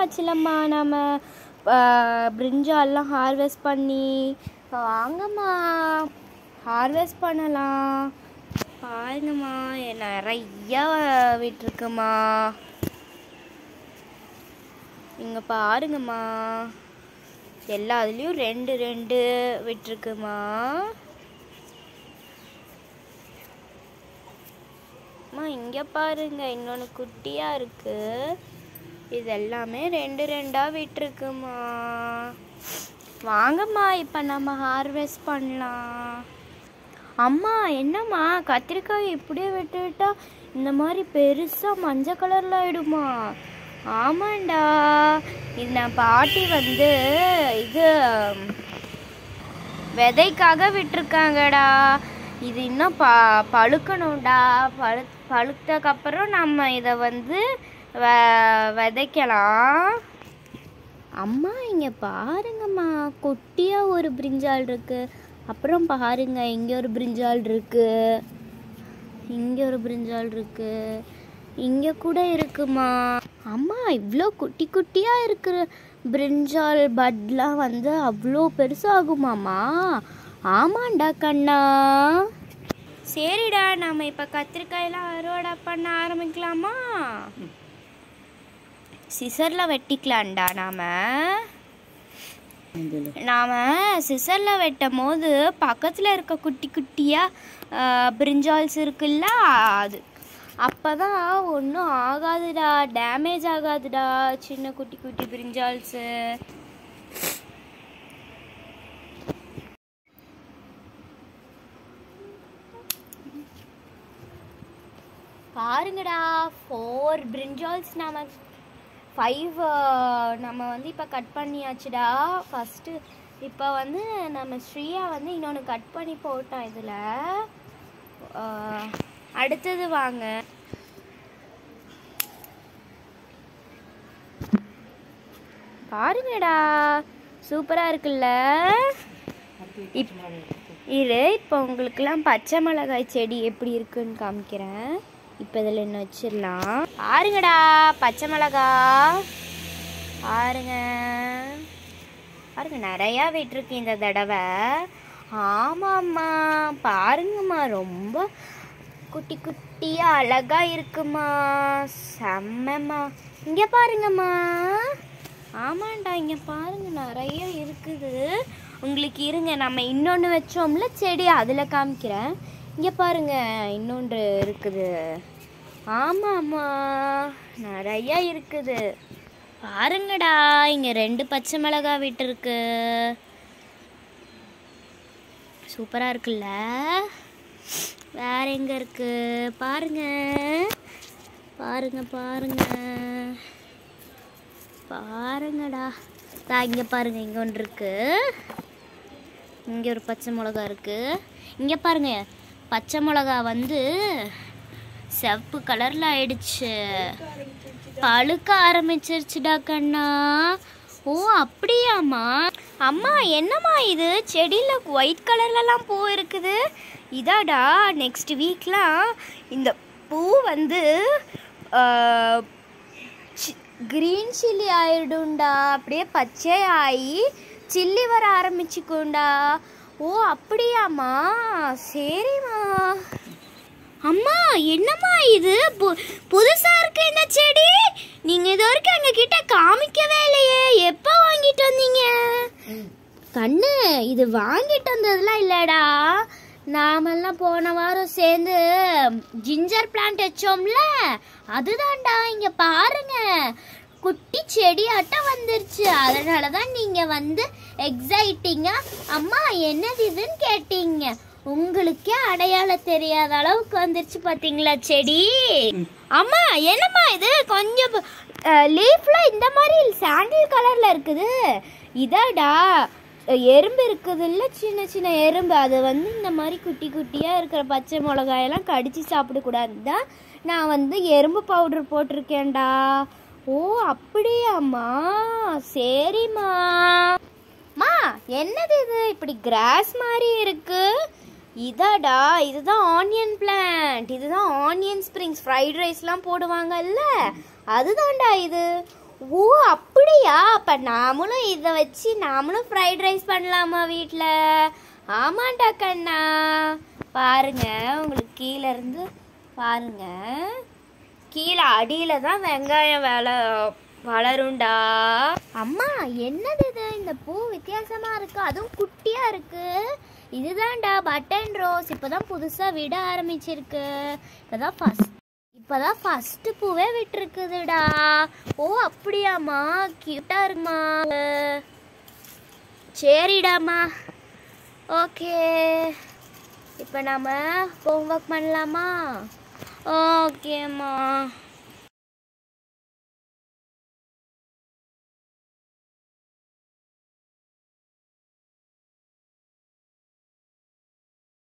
ஆச்சுலம்மா நம்ம பிரிஞ்சால்லாம் ஹார்வெஸ்ட் பண்ணி வாங்கம்மா ஹார்வெஸ்ட் பண்ணலாம் பாருங்கம்மா நிறையா விட்டுருக்குமா இங்கே பாருங்கம்மா எல்லா இதுலேயும் ரெண்டு ரெண்டு விட்டுருக்குமா அம்மா இங்கே பாருங்க இன்னொன்று குட்டியாக இருக்கு இது எல்லாமே ரெண்டு ரெண்டாக விட்டுருக்குமா வாங்கம்மா இப்போ நம்ம ஹார்வெஸ்ட் பண்ணலாம் அம்மா என்னம்மா கத்திரிக்காய் இப்படியே விட்டுவிட்டா இந்த மாதிரி பெருசாக மஞ்சள் கலரில் ஆயிடுமா ஆமாண்டா இது நான் பாட்டி வந்து இது விதைக்காக விட்டுருக்காங்கடா இது இன்னும் ப பழுக்கணும்டா பழு பழுத்ததுக்கப்புறம் நம்ம இதை வந்து வ விதைக்கலாம் அம்மா இங்கே பாருங்கம்மா குட்டியாக ஒரு பிரிஞ்சால் இருக்கு அப்புறம் பாருங்க இங்கே ஒரு பிரிஞ்சால் இருக்கு இங்கே ஒரு பிரிஞ்சால் இருக்கு இங்கே கூட இருக்குமா அம்மா இவ்வளோ குட்டி குட்டியாக இருக்கிற பிரிஞ்சால் பட்லாம் வந்து அவ்வளோ பெருசாகுமாம்மா ஆமாண்டா கண்ணா சரிடா நம்ம இப்போ கத்திரிக்காயெல்லாம் அறுவடை பண்ண ஆரம்பிக்கலாமா சிசரில் வெட்டிக்கலாம்டா நாம நாம் சிசரில் வெட்டும் போது பக்கத்தில் இருக்க குட்டி குட்டியாக பிரிஞ்சால்ஸ் இருக்குல்ல அது அப்போ தான் ஒன்றும் ஆகாதுடா டேமேஜ் ஆகாதுடா சின்ன குட்டி குட்டி பிரிஞ்சால்ஸு பாருங்கடா ஃபோர் பிரிஞ்சால்ஸ் நாம ஃபைவ் நம்ம வந்து இப்போ கட் பண்ணியாச்சுடா ஃபஸ்ட்டு இப்போ வந்து நம்ம ஸ்ரீயா வந்து இன்னொன்று கட் பண்ணி போட்டோம் இதில் அடுத்தது வாங்க பாருங்கடா சூப்பராக இருக்குல்ல இப் இரு இப்போ உங்களுக்குலாம் பச்சை மிளகாய் செடி எப்படி இருக்குன்னு காமிக்கிறேன் இப்போ இதில் என்ன வச்சிடலாம் பாருங்கடா பச்சை மிளகா பாருங்க பாருங்க நிறையா விட்டுருக்கு இந்த தடவை ஆமாம்மா பாருங்கம்மா ரொம்ப குட்டி குட்டியா அழகா இருக்குமா செம்மம்மா இங்கே பாருங்கம்மா ஆமாண்டா இங்கே பாருங்க நிறைய இருக்குது உங்களுக்கு இருங்க நம்ம இன்னொன்று வச்சோம்ல செடி அதில் காமிக்கிறேன் இங்கே பாருங்க இன்னொன்று இருக்குது ஆமாம்மா நிறைய இருக்குது பாருங்கடா இங்கே ரெண்டு பச்சை மிளகாய் விட்டுருக்கு சூப்பராக இருக்குல்ல வேற எங்க இருக்கு பாருங்க பாருங்க பாருங்க பாருங்கடா தா இங்க பாருங்க இங்க ஒன்று இருக்கு இங்க ஒரு பச்சை மிளகா இருக்கு இங்க பாருங்க பச்சை மிளகா வந்து செவப்பு கலர்ல ஆயிடுச்சு பழுக்க ஆரம்பிச்சிருச்சுடா கண்ணா ஓ அப்படியாம்மா அம்மா என்னம்மா இது செடியில் ஒயிட் கலர்லலாம் பூ இருக்குது இதாடா நெக்ஸ்ட் வீக்லாம் இந்த பூ வந்து க்ரீன் சில்லி ஆயிடும்டா அப்படியே பச்சை ஆகி சில்லி வர ஆரம்பிச்சுக்கும்டா ஓ அப்படியாம்மா சரிம்மா அம்மா என்னம்மா இது பு- புதுசா இருக்கு இந்த செடி நீங்க இது வரைக்கும் எங்க கிட்ட காமிக்கவே இல்லையே எப்போ வாங்கிட்டு வந்தீங்க கண்ணு இது வாங்கிட்டு வந்ததெல்லாம் இல்லடா நாமெல்லாம் போன வாரம் சேர்ந்து ஜிஞ்சர் பிளான்ட் வச்சோம்ல அதுதான்டா இங்க பாருங்க குட்டி செடியாட்டம் வந்துருச்சு அதனால தான் நீங்க வந்து எக்ஸைட்டிங்கா அம்மா என்னது இதுன்னு கேட்டீங்க உங்களுக்கே அடையாளம் தெரியாத அளவுக்கு வந்துருச்சு பாத்தீங்களா செடி அம்மா என்னம்மா இது கொஞ்சம் லீஃப்ல இந்த மாதிரி சாண்டில் கலர்ல இருக்குது இதாடா எறும்பு இருக்குது இல்ல சின்ன சின்ன எறும்பு அது வந்து இந்த மாதிரி குட்டி குட்டியா இருக்கிற பச்சை மிளகாயெல்லாம் கடிச்சு சாப்பிடக்கூடாது தான் நான் வந்து எறும்பு பவுடர் போட்டிருக்கேன்டா ஓ அப்படியாம்மா சரிம்மா மா என்னது இது இப்படி கிராஸ் மாதிரி இருக்கு இதாடா இதுதான் ஆனியன் பிளான்ட் இதுதான் ஆனியன் ஸ்ப்ரிங்ஸ் ஃப்ரைட் ரைஸ்லாம் போடுவாங்கல்ல அதுதான்டா இது ஓ அப்படியா அப்ப நாமளும் இதை வச்சு நாமளும் ஃப்ரைட் ரைஸ் பண்ணலாமா வீட்டில் ஆமாண்டா கண்ணா பாருங்க உங்களுக்கு கீழே இருந்து பாருங்க கீழே அடியில தான் வெங்காயம் வள வளரும்டா அம்மா என்னது இது இந்த பூ வித்தியாசமா இருக்கு அதுவும் குட்டியா இருக்கு இதுதான்டா பட்டன் ரோஸ் இப்போதான் புதுசா விட ஆரம்பிச்சிருக்கு இப்போதான் ஃபர்ஸ்ட் இப்போதான் ஃபர்ஸ்ட் பூவே விட்டுருக்குதுடா ஓ அப்படியாம்மா கியூட்டா இருக்குமா சரிடாம்மா ஓகே இப்போ நாம ஹோம்ஒர்க் பண்ணலாமா ஓகேம்மா